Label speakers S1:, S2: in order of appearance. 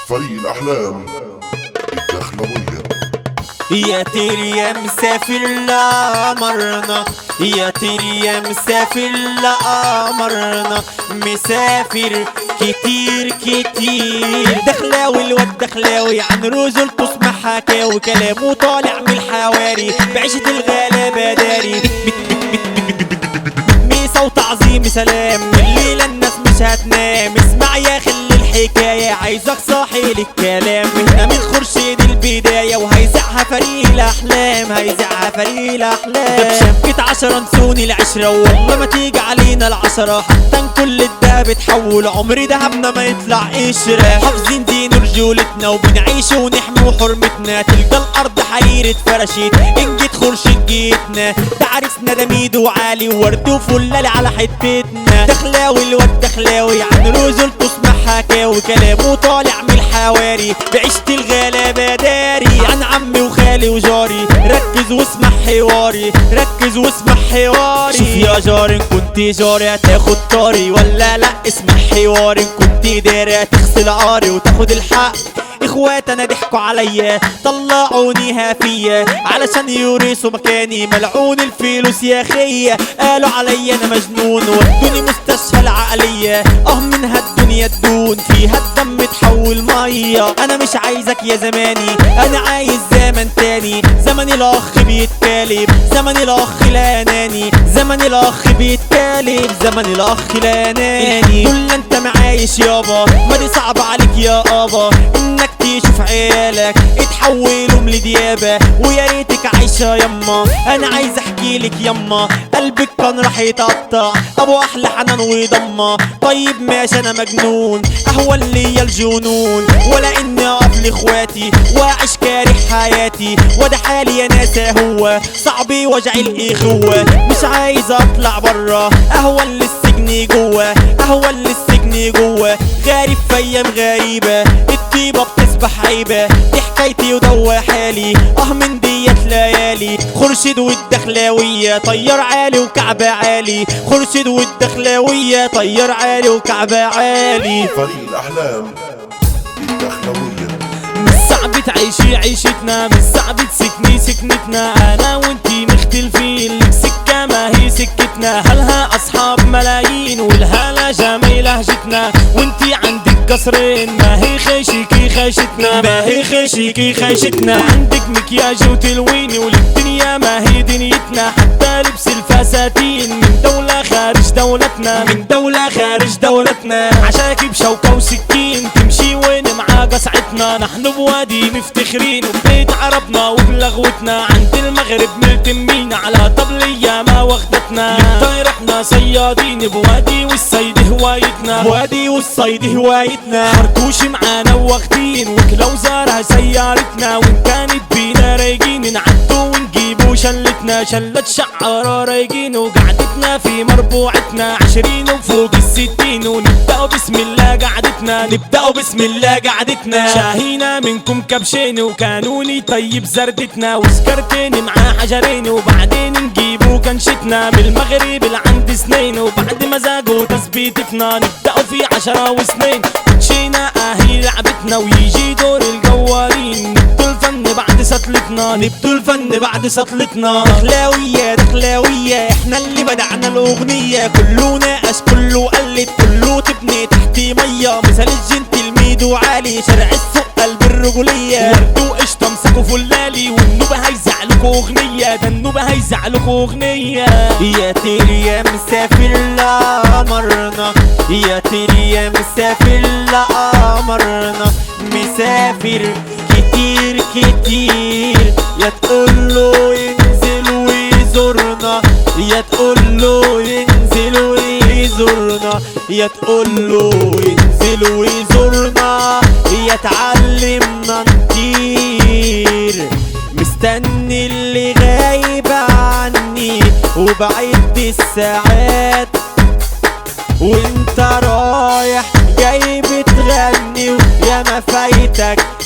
S1: فريق الأحلام الدخلوية
S2: يا تيري يا مسافر لقمرنا يا تيري يا مسافر لقمرنا مسافر كتير كتير دخلاوي الواد دخلاوي عن رجل تسمع حكاوي كلامه طالع من الحواري بعيشة الغلابة داري ميسا وتعظيم سلام الليلة الناس مش هتنام اسمع يا خلي الحكاية عايزك صاحي للكلام هنا من خرشيد البداية وهيزعها فريق الأحلام هيزعها فريق الأحلام ده بشبكة عشرة نسوني العشرة والله ما تيجي علينا العشرة حتى إن كل الدهب اتحول عمري دهبنا ما يطلع قشرة حافظين دين رجولتنا وبنعيش ونحمي حرمتنا تلقى الأرض حرير اتفرشت إن جيت خرشيد جيتنا ده عرسنا ده ميد وعالي وورد وفلال على حتتنا دخلاوي الواد دخلاوي عن رجل تسمع حكاوي كلامه طالع من الحواري بعيشة الغلابة داري عن عمي وخالي وجاري ركز واسمع حواري ركز واسمع حواري شوف يا جاري إن كنت جاري هتاخد طاري ولا لا اسمع حواري إن كنت داري هتغسل عاري وتاخد الحق اخوات انا ضحكوا عليا طلعوني هافية علشان يورثوا مكاني ملعون الفلوس يا خيا قالوا عليا انا مجنون ودوني مستشفى العقلية اه منها الدنيا تدون فيها الدم تحول مية انا مش عايزك يا زماني انا عايز زمن تاني زمن الاخ بيتكالب زمن الاخ الاناني زمن الاخ بيتكالب زمن الاخ الاناني دول انت معايش يابا ما دي صعب عليك يا ابا انك تشوف عيالك اتحولوا لديابة ويا ريتك عايشة يما انا عايز احكي لك يما قلبك كان راح يتقطع ابو احلى حنان وضمة طيب ماشي انا مجنون اهون ليا الجنون ولا اني اقف لاخواتي واعيش كاره حياتي وده حالي يا ناس هو صعب وجع الاخوة مش عايز اطلع برا اهون للسجن جوا اهون للسجن جوا غارب في ايام غريبة الطيبة بتسبح عيبة دي حكايتي ودوا حالي اه من ديت ليالي خرشد والدخلاوية طير عالي وكعب عالي خرشد والدخلاوية طير عالي وكعب عالي
S1: فريق الأحلام الدخلوية
S3: مش صعب تعيشي عيشتنا مش صعب تسكني سكنتنا انا وانتي مختلفين لك سكة ما هي سكتنا هلها اصحاب ملايين والهلا جميل لهجتنا وانتي عندك قصرين ما هي خيشيكي خيشتنا ما هي خيشيكي خيشتنا عندك مكياج وتلوين وللدنيا ما هي دنيتنا حتى لبس الفساتين من دولة خارج دولتنا من دولة خارج دولتنا عشاكي بشوكة وسكين تمشي وين مع قصعتنا نحن بوادي مفتخرين وبيت عربنا وبلغوتنا عند المغرب ملتمين على طبلية ما واخدتنا للطير احنا صيادين بوادي والصيد هوايتنا
S2: وادي والصيد هوايتنا
S3: خرطوش معانا واخدين وكلو زارها سيارتنا وان كانت بينا رايقين نعدوا ونجيبوا شلتنا شلة شعارة رايقين وقعدتنا في مربوعتنا عشرين وفوق الستين ونبدأ بسم الله قعدتنا نبدأ بسم الله قعدتنا شاهينا منكم كبشين وكانوني طيب زردتنا وسكرتين مع حجرين وبعدين نجيبوا كنشتنا من المغرب لعند سنين وبعد مزاجه تثبيتتنا نبدأ في عشرة وسنين كوتشينا اهي لعبتنا ويجي دور الجوارين نبدو الفن بعد سطلتنا
S2: نبدو الفن بعد سطلتنا دخلاوية دخلاوية احنا اللي بدعنا الاغنية كله ناقش كله قلد كله تبني تحت مية مثل الجنتلميد وعالي شرع السوق قلب الرجولية
S3: ورد وقشطة امسكوا فلالي والنوبة هيزعلكوا اغنية ده النوبة هيزعلكوا اغنية
S2: يا تيري يا مسافر لقمرنا يا تيري يا مسافر لقمرنا مسافر كتير كتير يا تقوله ينزل ويزورنا يا تقوله ينزل ويزورنا يا تقوله ينزل ويزورنا يا تعلمنا كتير مستني اللي غايب عني وبعد الساعات وانت رايح جاي بتغني ويا ما فايتك